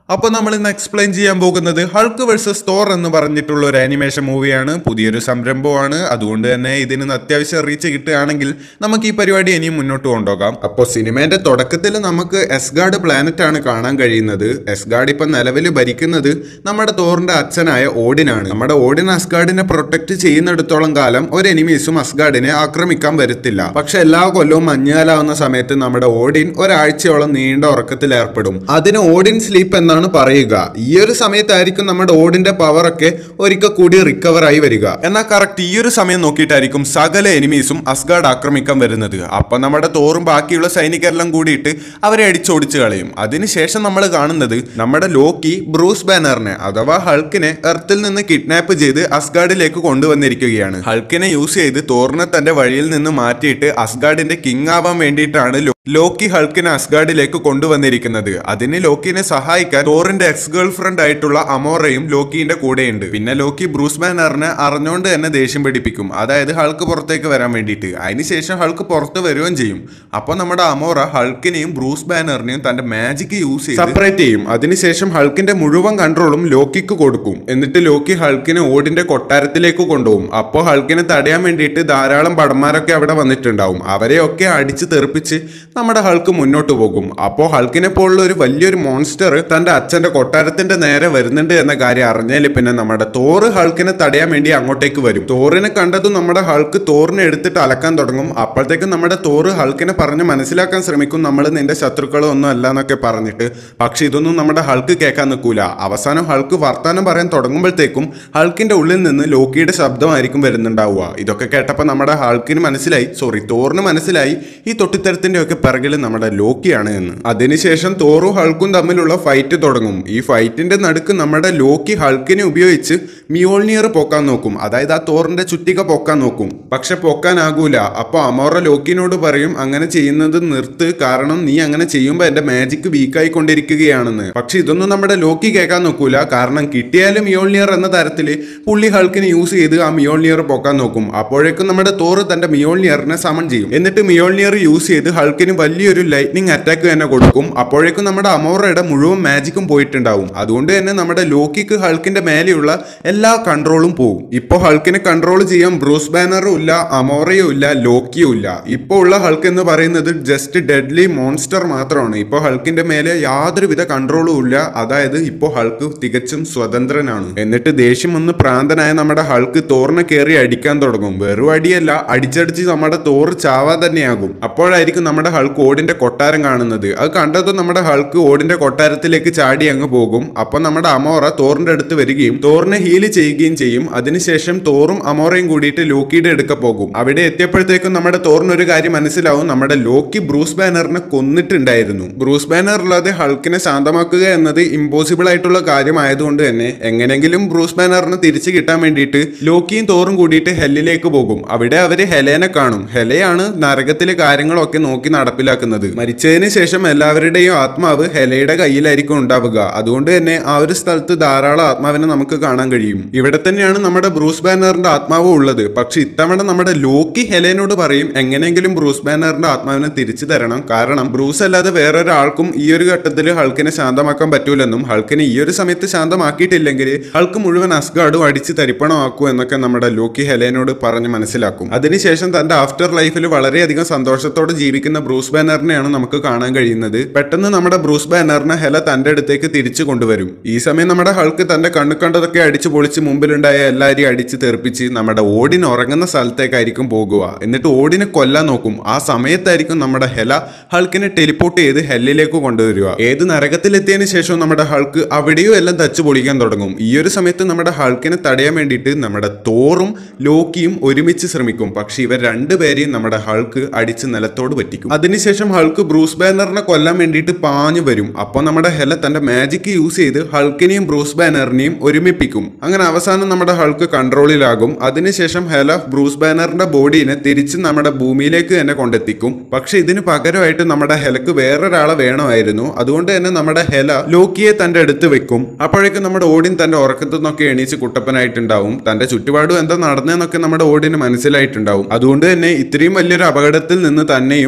അപ്പോൾ നമ്മൾ ഇന്ന് എക്സ്പ്ലെയിൻ ചെയ്യാൻ പോകുന്നത് ഹൾക്ക് വേഴ്സസ് തോർ എന്ന് പറഞ്ഞിട്ടുള്ള ഒരു ആനിമേഷൻ മൂവിയാണ് പുതിയൊരു സംരംഭമാണ് അതുകൊണ്ട് തന്നെ ഇതിന് അത്യാവശ്യം റീച്ച് കിട്ടുകയാണെങ്കിൽ നമുക്ക് ഈ പരിപാടി ഇനിയും മുന്നോട്ട് കൊണ്ടുപോകാം അപ്പോൾ സിനിമേന്റെ തുടക്കത്തിൽ നമുക്ക് എസ്ഗാർഡ് പ്ലാനറ്റ് ആണ് കാണാൻ കഴിയുന്നത് എസ്ഗാർഡ് ഇപ്പം നിലവിൽ ഭരിക്കുന്നത് നമ്മുടെ തോറിന്റെ അച്ഛനായ ഓഡിനാണ് നമ്മുടെ ഓഡിൻ അസ്ഗാർഡിനെ പ്രൊട്ടക്ട് ചെയ്യുന്നിടത്തോളം കാലം ഒരു എനിമീസും അസ്ഗാർഡിനെ ആക്രമിക്കാൻ വരത്തില്ല പക്ഷെ എല്ലാ കൊല്ലവും മഞ്ഞുകാലാവുന്ന സമയത്ത് നമ്മുടെ ഓഡിൻ ഒരാഴ്ചയോളം നീണ്ട ഉറക്കത്തിൽ ഏർപ്പെടും അതിന് ഓഡിൻ സ്ലീപ്പ് എന്നാണ് പറയുക ഈ ഒരു സമയത്തായിരിക്കും നമ്മുടെ ഓഡിന്റെ പവർ ഒക്കെ ഒരിക്കൽ കൂടി റിക്കവർ ആയി വരിക എന്നാൽ കറക്റ്റ് ഈ ഒരു സമയം നോക്കിയിട്ടായിരിക്കും സകല എനിമീസും അസ്ഗാർഡ് ആക്രമിക്കാൻ വരുന്നത് അപ്പൊ നമ്മുടെ തോറും ബാക്കിയുള്ള സൈനികരെല്ലാം കൂടിയിട്ട് അവരെ അടിച്ചോടിച്ച് കളയും അതിനുശേഷം നമ്മൾ കാണുന്നത് നമ്മുടെ ലോക്കി ബ്രൂസ് ബാനറിനെ അഥവാ ഹൾക്കിനെ എർത്തിൽ നിന്ന് കിഡ്നാപ്പ് ചെയ്ത് അസ്ഗാർഡിലേക്ക് കൊണ്ടുവന്നിരിക്കുകയാണ് ഹൾക്കിനെ യൂസ് ചെയ്ത് തോറിനെ തന്റെ വഴിയിൽ നിന്ന് മാറ്റിയിട്ട് അസ്ഗാർഡിന്റെ കിങ് ആവാൻ വേണ്ടിയിട്ടാണ് ലോ- ലോക്കി ഹൾക്കിനെ അസ്ഗാർഡിലേക്ക് കൊണ്ടുവന്നിരിക്കുന്നത് അതിന് ലോക്കിനെ സഹായിക്കാൻ തോറിന്റെ എക്സ് ഗേൾ ഫ്രണ്ട് ആയിട്ടുള്ള അമോറയും ലോക്കിന്റെ കൂടെയുണ്ട് പിന്നെ ലോക്കി ബ്രൂസ് ബാനറിനെ അറിഞ്ഞുകൊണ്ട് തന്നെ ദേഷ്യം പിടിപ്പിക്കും അതായത് ഹൾക്ക് പുറത്തേക്ക് വരാൻ വേണ്ടിയിട്ട് അതിനുശേഷം ഹൾക്ക് പുറത്ത് വരികയും ചെയ്യും അപ്പൊ നമ്മുടെ അമോറ ഹൾക്കിനെയും ബ്രൂസ് ബാനറിനെയും തന്റെ മാജിക് യൂസ് ചെയ്ത് സെപ്പറേറ്റ് ചെയ്യും അതിനുശേഷം ഹൾക്കിന്റെ മുഴുവൻ കൺട്രോളും ലോക്കിക്ക് കൊടുക്കും എന്നിട്ട് ലോക്കി ഹൾക്കിനെ ഓടിന്റെ കൊട്ടാരത്തിലേക്ക് കൊണ്ടുപോകും അപ്പോൾ ഹൾക്കിനെ തടയാൻ വേണ്ടിയിട്ട് ധാരാളം പടന്മാരൊക്കെ അവിടെ വന്നിട്ടുണ്ടാവും അവരെയൊക്കെ അടിച്ച് തെറിപ്പിച്ച് നമ്മുടെ ഹൾക്ക് മുന്നോട്ട് പോകും അപ്പോൾ ഹൾക്കിനെ പോലുള്ള ഒരു വലിയൊരു മോൺസ്റ്റർ തന്റെ അച്ഛന്റെ കൊട്ടാരത്തിന്റെ നേരെ വരുന്നുണ്ട് എന്ന കാര്യം അറിഞ്ഞാൽ പിന്നെ നമ്മുടെ തോറ് ഹൾക്കിനെ തടയാൻ വേണ്ടി അങ്ങോട്ടേക്ക് വരും തോറിനെ കണ്ടതും നമ്മുടെ ഹൾക്ക് തോറിനെ എടുത്തിട്ട് അലക്കാൻ തുടങ്ങും അപ്പോഴത്തേക്കും നമ്മുടെ തോറ് ഹൾക്കിനെ പറഞ്ഞ് മനസ്സിലാക്കാൻ ശ്രമിക്കും നമ്മൾ നിന്റെ ശത്രുക്കളോ ഒന്നും അല്ല എന്നൊക്കെ പറഞ്ഞിട്ട് പക്ഷെ ഇതൊന്നും നമ്മുടെ ഹൾക്ക് കേൾക്കാൻ നിൽക്കൂല അവസാനം ഹൾക്ക് വർത്താനം പറയാൻ തുടങ്ങുമ്പോഴത്തേക്കും ഹൾക്കിന്റെ ഉള്ളിൽ നിന്ന് ലോക്കിയുടെ ശബ്ദമായിരിക്കും വരുന്നുണ്ടാവുക ഇതൊക്കെ കേട്ടപ്പോൾ നമ്മുടെ ഹൾക്കിന് മനസ്സിലായി സോറി തോറിന് മനസ്സിലായി ഈ തൊട്ടിത്തരത്തിന്റെ ഒക്കെ പിറകിൽ നമ്മുടെ ലോക്കിയാണ് എന്ന് അതിനുശേഷം തോറും ഹൾക്കും തമ്മിലുള്ള ഫൈറ്റ് തുടങ്ങും ഈ ഫൈറ്റിന്റെ നടുക്ക് നമ്മുടെ ലോക്കി ഹൾക്കിനെ ഉപയോഗിച്ച് മിയോൾനിയർ പൊക്കാൻ നോക്കും അതായത് ആ തോറിന്റെ ചുറ്റിക പൊക്കാൻ നോക്കും പക്ഷെ പൊക്കാനാകൂല അപ്പൊ അമോറ ലോക്കിനോട് പറയും അങ്ങനെ ചെയ്യുന്നത് നിർത്ത് കാരണം നീ അങ്ങനെ ചെയ്യുമ്പോൾ എന്റെ മാജിക് വീക്കായി കൊണ്ടിരിക്കുകയാണെന്ന് പക്ഷെ ഇതൊന്നും നമ്മുടെ ലോക്കി കേൾക്കാൻ നോക്കൂല കാരണം കിട്ടിയാലും മിയോൾനിയർ എന്ന തരത്തില് പുള്ളി ഹൾക്കിനെ യൂസ് ചെയ്ത് ആ മിയോൾനിയർ പൊക്കാൻ നോക്കും അപ്പോഴേക്കും നമ്മുടെ തോറ് തന്റെ മിയോൾനിയറിനെ സമൺ ചെയ്യും എന്നിട്ട് മിയോൾനിയർ യൂസ് ചെയ്ത് ഹൾക്കിന് വലിയൊരു ലൈറ്റ്നിങ് അറ്റാക്ക് തന്നെ കൊടുക്കും അപ്പോഴേക്കും നമ്മുടെ അമോറയുടെ മുഴുവൻ മാജിക്കും പോയിട്ടുണ്ടാവും അതുകൊണ്ട് തന്നെ നമ്മുടെ ലോക്കിക്ക് ഹൾക്കിന്റെ മേലെയുള്ള എല്ലാ കൺട്രോളും പോകും ഇപ്പൊ ഹൾക്കിനെ കൺട്രോൾ ചെയ്യാൻ ബ്രൂസ് ബാനറും ഇല്ല അമോറയും ഇല്ല ലോക്കിയും ഇല്ല ഇപ്പൊ ഉള്ള ഹൾക്ക് എന്ന് പറയുന്നത് ജസ്റ്റ് ഡെഡ്ലി മോൺസ്റ്റർ മാത്രമാണ് ഇപ്പൊ ഹൾക്കിന്റെ മേലെ യാതൊരുവിധ കൺട്രോളും ഇല്ല അതായത് ഇപ്പൊ ഹൾക്ക് തികച്ചും സ്വതന്ത്രനാണ് എന്നിട്ട് ദേഷ്യം ഒന്ന് പ്രാന്തനായ നമ്മുടെ ഹൾക്ക് തോറിനെ കയറി അടിക്കാൻ തുടങ്ങും വെറും അടിയല്ല അടിച്ചടിച്ച് നമ്മുടെ തോറ് ചാവാ തന്നെയാകും അപ്പോഴായിരിക്കും നമ്മുടെ ഹൾക്ക് ഓടിന്റെ കൊട്ടാരം കാണുന്നത് അത് കണ്ടതും നമ്മുടെ ഹൾക്ക് ഓടിന്റെ കൊട്ടാരത്തിലേക്ക് ചാടി അങ്ങ് പോകും അപ്പൊ നമ്മുടെ അമോറ തോറിന്റെ അടുത്ത് വരികയും തോറിനെ ഹീല് ചെയ്യുകയും ചെയ്യും അതിനുശേഷം തോറും അമോറയും കൂടിയിട്ട് ലോക്കിയുടെ അടുക്ക പോകും അവിടെ എത്തിയപ്പോഴത്തേക്കും നമ്മുടെ തോറിന് ഒരു കാര്യം മനസ്സിലാവും നമ്മുടെ ലോക്കി ബ്രൂസ് ബാനറിനെ കൊന്നിട്ടുണ്ടായിരുന്നു ബ്രൂസ് ബാനർ ഇല്ലാതെ ഹൾക്കിനെ ശാന്തമാക്കുക എന്നത് ഇമ്പോസിബിൾ ആയിട്ടുള്ള കാര്യമായതുകൊണ്ട് തന്നെ എങ്ങനെങ്കിലും ബ്രൂസ് ബാനറിനെ തിരിച്ചു കിട്ടാൻ വേണ്ടിയിട്ട് ലോക്കിയും തോറും കൂടിയിട്ട് ഹെല്ലിലേക്ക് പോകും അവിടെ അവര് ഹെലേനെ കാണും ഹെലയാണ് നരകത്തിലെ കാര്യങ്ങളൊക്കെ നോക്കി നടപ്പിലാക്കുന്നത് മരിച്ചതിന് ശേഷം എല്ലാവരുടെയും ആത്മാവ് ഹെലയുടെ കയ്യിലായിരിക്കും ഉണ്ടാവുക അതുകൊണ്ട് തന്നെ ആ ഒരു സ്ഥലത്ത് ധാരാളം ആത്മാവിനെ നമുക്ക് കാണാൻ കഴിയും ഇവിടെ തന്നെയാണ് നമ്മുടെ ബ്രൂസ് ബാനറിന്റെ ആത്മാവ് ഉള്ളത് പക്ഷെ ഇത്തവണ നമ്മുടെ ലോക്കി ഹെലേനോട് പറയും എങ്ങനെയെങ്കിലും ബ്രൂസ് ബാനറിന്റെ ആത്മാവിനെ തിരിച്ചു തരണം കാരണം ബ്രൂസ് അല്ലാതെ വേറൊരാൾക്കും ഈ ഒരു ഘട്ടത്തിൽ ഹൾക്കിനെ ശാന്തമാക്കാൻ പറ്റൂലെന്നും ഹൾക്കിനെ ഈ ഒരു സമയത്ത് ശാന്തമാക്കിയിട്ടില്ലെങ്കിൽ ഹൾക്ക് മുഴുവൻ അസ്ഗാർഡും അടിച്ച് തരിപ്പണമാക്കൂ എന്നൊക്കെ നമ്മുടെ ലോക്കി ഹെലേനോട് പറഞ്ഞ് മനസ്സിലാക്കും അതിനുശേഷം തന്റെ ആഫ്റ്റർ ലൈഫിൽ വളരെയധികം സന്തോഷത്തോടെ ജീവിക്കുന്ന ബ്രൂസ് ബാനറിനെയാണ് നമുക്ക് കാണാൻ കഴിയുന്നത് പെട്ടെന്ന് നമ്മുടെ ബ്രൂസ് ബാനറിനെ ഹെല തന്റെ അടുത്തേക്ക് തിരിച്ചു കൊണ്ടുവരും ഈ സമയം നമ്മുടെ ഹൾക്ക് തന്റെ കണ്ണു കണ്ടതൊക്കെ അടിച്ചു പൊളിച്ച് മുമ്പിലുണ്ടായ എല്ലാവരെയും അടിച്ച് തെറിപ്പിച്ച് നമ്മുടെ ഓടിന് ഉറങ്ങുന്ന സ്ഥലത്തേക്കായിരിക്കും പോകുക എന്നിട്ട് ഓടിനെ കൊല്ലാൻ നോക്കും ആ സമയത്തായിരിക്കും നമ്മുടെ ഹെല ഹൾക്കിനെ ടെലിപ്പോർട്ട് ചെയ്ത് ഹെല്ലിലേക്ക് കൊണ്ടുവരിക ഏത് നരകത്തിലെത്തിയതിനു ശേഷം നമ്മുടെ ഹൾക്ക് അവിടെയും എല്ലാം തച്ചു പൊളിക്കാൻ തുടങ്ങും ഈ ഒരു സമയത്ത് നമ്മുടെ ഹൾക്കിനെ തടയാൻ വേണ്ടിയിട്ട് നമ്മുടെ തോറും ലോക്കിയും ഒരുമിച്ച് ശ്രമിക്കും പക്ഷെ ഇവർ രണ്ടുപേരെയും നമ്മുടെ ഹൾക്ക് അടിച്ച് നിലത്തോട് പറ്റിക്കും അതിനുശേഷം ഹൾക്ക് ബ്രൂസ് ബാനറിനെ കൊല്ലാൻ വേണ്ടിയിട്ട് പാഞ്ഞു വരും അപ്പോൾ നമ്മുടെ ഹെല തന്റെ മാജിക് യൂസ് ചെയ്ത് ഹൾക്കിനെയും ബ്രൂസ് ബാനറിനെയും ഒരുമിപ്പിക്കും അങ്ങനെ അവസാനം നമ്മുടെ ഹൾക്ക് കൺട്രോളിലാകും അതിനുശേഷം ഹെല ബ്രൂസ് ബാനറിന്റെ ബോഡീനെ തിരിച്ച് നമ്മുടെ ഭൂമിയിലേക്ക് തന്നെ കൊണ്ടെത്തിക്കും പക്ഷെ ഇതിന് പകരമായിട്ട് നമ്മുടെ ഹെലക്ക് വേറൊരാളെ വേണമായിരുന്നു അതുകൊണ്ട് തന്നെ നമ്മുടെ ഹെല ലോക്കിയെ തന്റെ അടുത്ത് വെക്കും അപ്പോഴേക്കും നമ്മുടെ ഓടിൻ തന്റെ ഉറക്കത്തു നിന്നൊക്കെ എണീച്ച് കുട്ടപ്പനായിട്ടുണ്ടാവും തന്റെ ചുറ്റുപാടും എന്താ നടന്നതെന്നൊക്കെ നമ്മുടെ ഓടിന് മനസ്സിലായിട്ടുണ്ടാവും അതുകൊണ്ട് തന്നെ ഇത്രയും വലിയൊരു അപകടത്തിൽ നിന്ന് തന്നെയും അസ്ഗാർഡിനെ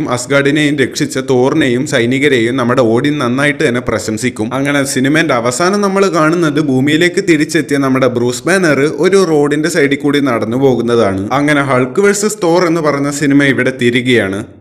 റോഡിനെയും രക്ഷിച്ച തോറിനെയും സൈനികരെയും നമ്മുടെ ഓഡിയൻ നന്നായിട്ട് തന്നെ പ്രശംസിക്കും അങ്ങനെ സിനിമന്റെ അവസാനം നമ്മൾ കാണുന്നത് ഭൂമിയിലേക്ക് തിരിച്ചെത്തിയ നമ്മുടെ ബ്രൂസ് ബാനർ ഒരു റോഡിന്റെ സൈഡിൽ കൂടി നടന്നു പോകുന്നതാണ് അങ്ങനെ ഹൾക്ക് വേഴ്സസ് തോർ എന്ന് പറഞ്ഞ സിനിമ ഇവിടെ തിരികെയാണ്